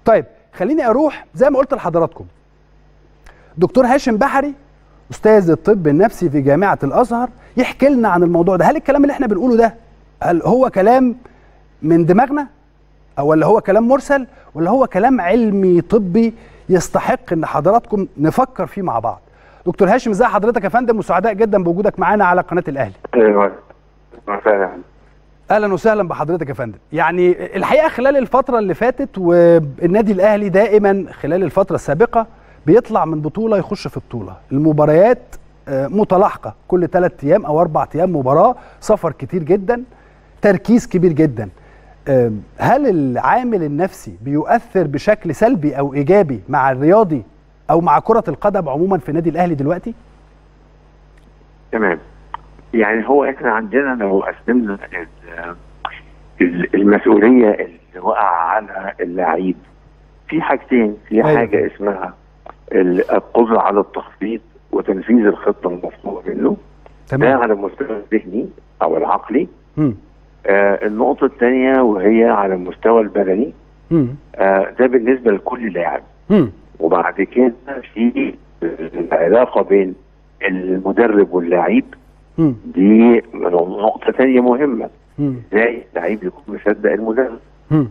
طيب خليني اروح زي ما قلت لحضراتكم دكتور هاشم بحري استاذ الطب النفسي في جامعه الازهر يحكي لنا عن الموضوع ده هل الكلام اللي احنا بنقوله ده هل هو كلام من دماغنا او ولا هو كلام مرسل ولا هو كلام علمي طبي يستحق ان حضراتكم نفكر فيه مع بعض دكتور هاشم ازي حضرتك يا فندم وسعداء جدا بوجودك معانا على قناه الاهلي ايوه مثلا اهلا وسهلا بحضرتك يا فندم يعني الحقيقه خلال الفتره اللي فاتت والنادي الاهلي دائما خلال الفتره السابقه بيطلع من بطوله يخش في بطوله المباريات آه، متلاحقه كل ثلاث ايام او اربع ايام مباراه سفر كتير جدا تركيز كبير جدا آه، هل العامل النفسي بيؤثر بشكل سلبي او ايجابي مع الرياضي او مع كره القدم عموما في النادي الاهلي دلوقتي تمام يعني هو احنا عندنا لو قسمنا ال- ال- المسؤوليه اللي وقع على اللعيب في حاجتين في أيوة. حاجه اسمها ال- القدره على التخطيط وتنفيذ الخطه المطلوبه منه ده على المستوى الذهني او العقلي مم. آه النقطه الثانيه وهي على المستوى البدني مم. آه ده بالنسبه لكل لاعب مم. وبعد كده في العلاقه بين المدرب واللعيب مم. دي نقطة تانية مهمة مم. ازاي اللعيب يكون مصدق المدرب مم.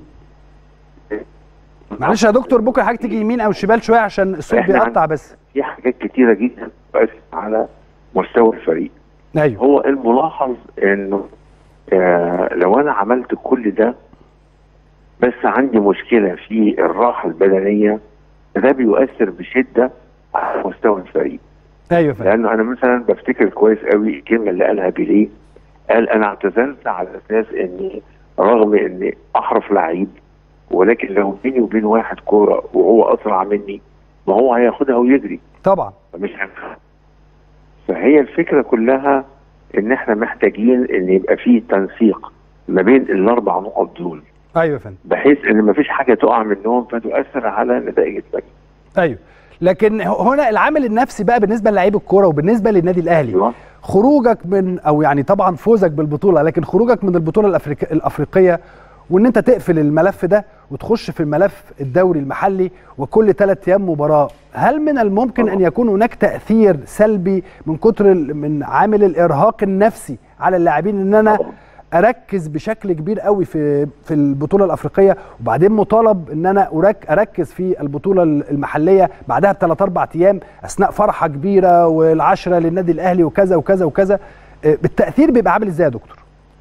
معلش يا دكتور بكره حضرتك تيجي يمين او شمال شويه عشان الصوت إحنا بيقطع بس في حاجات كتيرة جدا بس على مستوى الفريق ايوه هو الملاحظ انه آه لو انا عملت كل ده بس عندي مشكلة في الراحة البدنية ده بيؤثر بشدة على مستوى الفريق ايوه يا فندم لانه انا مثلا بفتكر كويس قوي الكلمه اللي قالها بيليه قال انا اعتزلت على اساس اني رغم اني احرف لعيب ولكن لو بيني وبين واحد كوره وهو اسرع مني ما هو هياخدها ويجري طبعا فمش هينفع فهي الفكره كلها ان احنا محتاجين ان يبقى فيه تنسيق ما بين الاربع نقط دول ايوه يا فندم بحيث ان ما فيش حاجه تقع منهم فتؤثر على نتائج الفريق ايوه لكن هنا العامل النفسي بقى بالنسبه للعيب الكوره وبالنسبه للنادي الاهلي أيوة. خروجك من او يعني طبعا فوزك بالبطوله لكن خروجك من البطوله الأفريق الافريقيه وان انت تقفل الملف ده وتخش في الملف الدوري المحلي وكل ثلاث ايام مباراه هل من الممكن طبعا. ان يكون هناك تاثير سلبي من كتر ال- من عامل الارهاق النفسي على اللاعبين ان انا طبعا. اركز بشكل كبير قوي في في البطوله الافريقيه وبعدين مطالب ان انا أرك اركز في البطوله المحليه بعدها بثلاث اربع ايام اثناء فرحه كبيره والعشره للنادي الاهلي وكذا وكذا وكذا آه، بالتاثير بيبقى عامل ازاي يا دكتور؟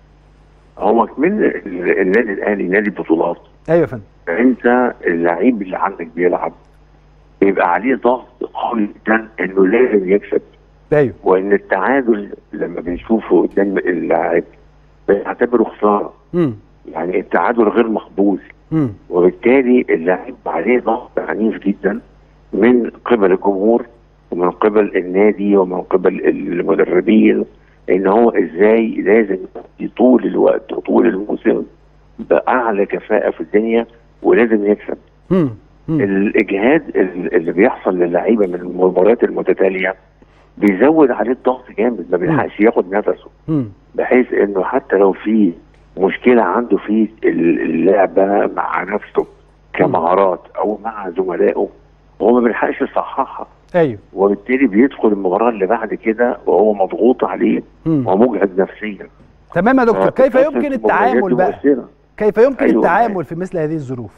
هو من ال- النادي الاهلي نادي بطولات ايوه يا فندم انت اللعيب اللي عندك بيلعب بيبقى عليه ضغط قوي جدا انه لازم يكسب ايوه وان التعادل لما بنشوفه قدام اللاعب بنعتبره خساره امم يعني التعادل غير مقبول امم وبالتالي اللاعب عليه ضغط عنيف جدا من قبل الجمهور ومن قبل النادي ومن قبل المدربين ان هو ازاي لازم يأدي طول الوقت وطول الموسم باعلى كفاءه في الدنيا ولازم يكسب امم الاجهاد ال- اللي بيحصل للعيبه من المباريات المتتاليه بيزود عليه الضغط جامد ما بيلحقش ياخد نفسه امم بحيث انه حتى لو في مشكله عنده في ال- اللعبه مع نفسه كمهارات او مع زملائه هو ما بيلحقش يصححها ايوه وبالتالي بيدخل المباراه اللي بعد كده وهو مضغوط عليه امم ومجهد نفسيا تمام يا دكتور كيف فبتأثر يمكن في التعامل مبارياته بقى مؤثرة. كيف يمكن أيوة. التعامل في مثل هذه الظروف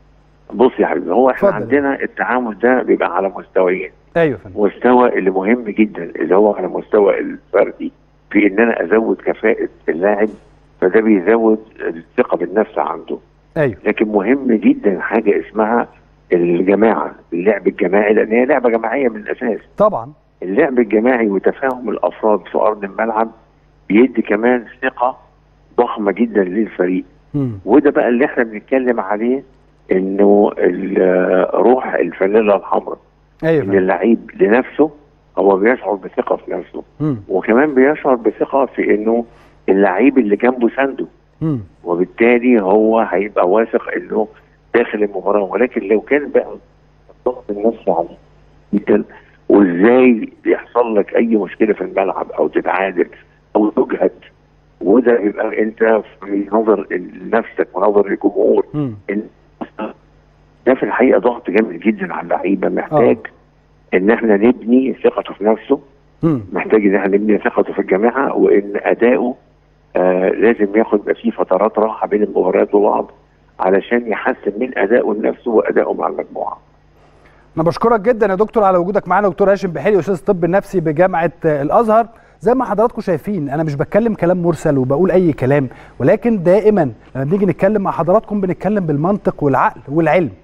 بص يا حبيبي هو احنا اتفضل. عندنا التعامل ده بيبقى على مستويين ايوه يا فندم مستوى اللي مهم جدا اللي هو على مستوى الفردي في ان انا ازود كفاءه اللاعب فده بيزود الثقه بالنفس عنده ايوه لكن مهم جدا حاجه اسمها الجماعه اللعب الجماعي لان هي لعبه جماعيه من الاساس طبعا اللعب الجماعي وتفاهم الافراد في ارض الملعب بيدي كمان ثقه ضخمه جدا للفريق امم وده بقى اللي احنا بنتكلم عليه انه ال- روح الفانيلا الحمراء ايوه يا ان فندم اللعيب لنفسه هو بيشعر بثقه في نفسه امم وكمان بيشعر بثقه في انه اللعيب اللي جنبه سنده امم وبالتالي هو هيبقى واثق انه داخل المباراه ولكن لو كان بقى الضغط النفسي عليه جدا وازاي يحصل لك اي مشكله في الملعب او تتعادل او تجهد وده يبقى انت في نظر نفسك ونظر الجمهور امم ان ده في الحقيقه ضغط جامد جدا على اللعيبه محتاج ان احنا نبني ثقته في نفسه مم. محتاج ان احنا نبني ثقته في الجامعه وان اداؤه آه لازم ياخد يبقى فيه فترات راحه بين المباريات وبعض علشان يحسن من ادائه لنفسه وادائه مع المجموعه. انا بشكرك جدا يا دكتور على وجودك معانا دكتور هاشم بحيري استاذ الطب النفسي بجامعه آه، الازهر زي ما حضراتكم شايفين انا مش بتكلم كلام مرسل وبقول اي كلام ولكن دائما لما بنيجي نتكلم مع حضراتكم بنتكلم بالمنطق والعقل والعلم